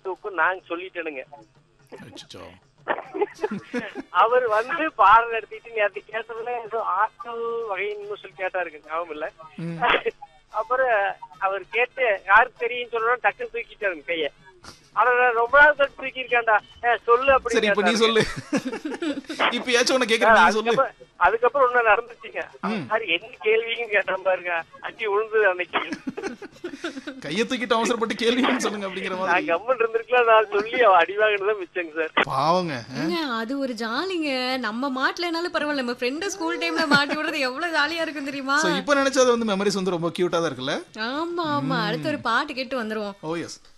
தூக்கு நான் சொல்லிட்டேனுங்க அச்சச்சோ. அவர் வந்து பாடம் நடத்திட்டு நேரத்தை கேட்டதுல ஏதோ ஆற்றல் வகைன்னு சொல்லி கேட்டாருங்க ஞாபகம் இல்ல ம். அப்புறம் அவர் கேட்டு யாருக்கு தெரியும் சொல்லணும் டக்குன்னு தூக்கிட்டாருங்க கைய ஆனா நான் ரொம்ப நாள் கழிச்சு தூக்கியிருக்கேன்டா ஏ, சொல்லு அப்படி சரி இப்ப நீ சொல்லு இப்பயாச்சும் உன்ன கேக்குறேன் நீ சொல்லு அதுக்கப்புறம் அதுக்கப்புறம் ஒண்ணு நடந்துச்சுங்க சார் என்ன கேள்வின்னு கேட்டான் பாருங்க அடி விழுந்தது அன்னைக்கு கைய தூக்கிட்டு அவசரப்பட்டு கேள்வின்னு சொல்லுங்க அப்படிங்கிற நான் மாதிரி கம்மன் இருந்திருக்கலாம் நான் சொல்லி அவ அடி வாங்கினதான் மிச்சங்க சார் பாவங்க ஏங்க, அது ஒரு ஜாலிங்க நம்ம மாட்டலனாலும் பரவாயில்ல நம்ம ஃப்ரெண்டு ஸ்கூல் டைம்ல மாட்டி விடுறது எவ்வளவு ஜாலியா இருக்கும் தெரியுமா சோ இப்ப நினைச்சா அது வந்து மெமரிஸ் வந்து ரொம்ப கியூட்டா தான் இருக்குல்ல ஆமா ஆமா அடுத்து ஒரு பாட்டு கேட்டு வந்துருவோம் ஓ எஸ்